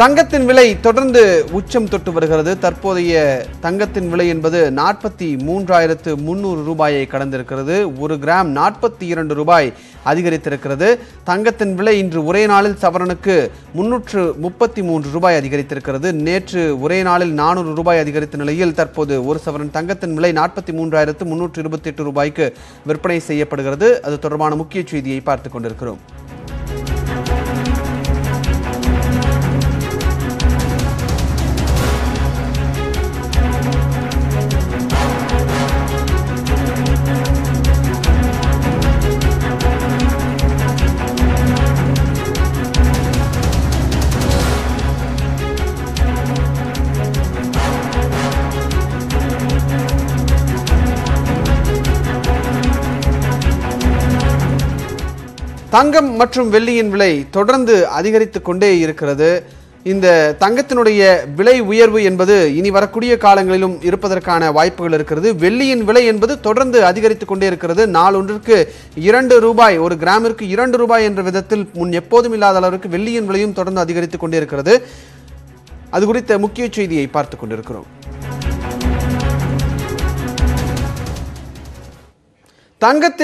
தங்கத்தின் விலை தொடர்ந்து உச்சம் தொட்டு வருகிறது தற்போதைய தங்கத்தின் விலை என்பது நாற்பத்தி மூன்றாயிரத்து முன்னூறு ரூபாயை கடந்திருக்கிறது ஒரு கிராம் நாற்பத்தி இரண்டு ரூபாய் அதிகரித்திருக்கிறது தங்கத்தின் விலை இன்று ஒரே நாளில் சவரனுக்கு முன்னூற்று முப்பத்தி மூன்று ரூபாய் அதிகரித்திருக்கிறது நேற்று ஒரே நாளில் நானூறு ரூபாய் அதிகரித்த நிலையில் தற்போது ஒரு சவரன் தங்கத்தின் விலை நாற்பத்தி மூன்றாயிரத்து முன்னூற்று இருபத்தி எட்டு ரூபாய்க்கு விற்பனை செய்யப்படுகிறது அது தொடர்பான முக்கிய செய்தியை பார்த்துக் கொண்டிருக்கிறோம் தங்கம் மற்றும் வெள்ளியின் விலை தொடர்ந்து அதிகரித்து கொண்டே இருக்கிறது இந்த தங்கத்தினுடைய விலை உயர்வு என்பது இனி வரக்கூடிய காலங்களிலும் இருப்பதற்கான வாய்ப்புகள் இருக்கிறது வெள்ளியின் விலை என்பது தொடர்ந்து அதிகரித்து கொண்டே இருக்கிறது நாளொன்றிற்கு இரண்டு ரூபாய் ஒரு கிராமிற்கு இரண்டு ரூபாய் என்ற விதத்தில் முன் எப்போதும் இல்லாத அளவிற்கு வெள்ளியின் விலையும் தொடர்ந்து அதிகரித்து கொண்டே இருக்கிறது அது குறித்த முக்கிய செய்தியை பார்த்து கொண்டிருக்கிறோம் தங்கத்தின்